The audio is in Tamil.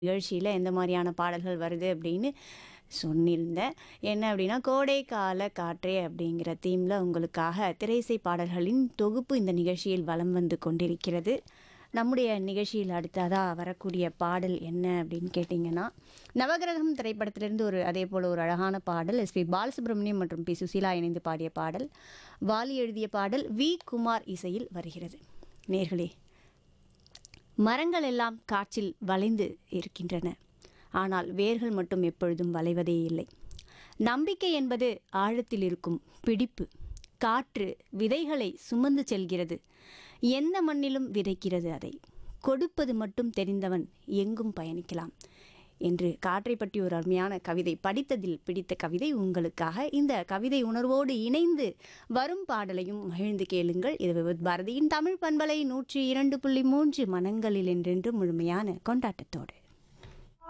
நிகழ்ச்சியில் எந்த மாதிரியான பாடல்கள் வருது அப்படின்னு சொன்னிருந்தேன் என்ன அப்படின்னா கோடைக்கால காற்றே அப்படிங்கிற தீமில் உங்களுக்காக திரைசை பாடல்களின் தொகுப்பு இந்த நிகழ்ச்சியில் வலம் வந்து கொண்டிருக்கிறது நம்முடைய நிகழ்ச்சியில் அடுத்ததாக வரக்கூடிய பாடல் என்ன அப்படின்னு கேட்டிங்கன்னா நவகிரகம் திரைப்படத்திலிருந்து ஒரு அதே போல் ஒரு அழகான பாடல் எஸ்பி பாலசுப்ரமணியம் மற்றும் பி சுசீலா இணைந்து பாடிய பாடல் வாலி எழுதிய பாடல் வி குமார் இசையில் வருகிறது நேர்களே மரங்கள் எல்லாம் காற்றில் வளைந்து இருக்கின்றன ஆனால் வேர்கள் மட்டும் எப்பொழுதும் வளைவதே இல்லை நம்பிக்கை என்பது ஆழத்தில் இருக்கும் பிடிப்பு காற்று விதைகளை சுமந்து செல்கிறது எந்த மண்ணிலும் விதைக்கிறது அதை கொடுப்பது மட்டும் தெரிந்தவன் எங்கும் பயணிக்கலாம் என்று காற்றை பற்றி ஒரு அருமையான கவிதை படித்ததில் பிடித்த கவிதை உங்களுக்காக இந்த கவிதை உணர்வோடு இணைந்து வரும் பாடலையும் மகிழ்ந்து கேளுங்கள் இது விவித் பாரதியின் தமிழ் பண்பலை நூற்றி இரண்டு புள்ளி மூன்று மனங்களில் என்றென்று முழுமையான கொண்டாட்டத்தோடு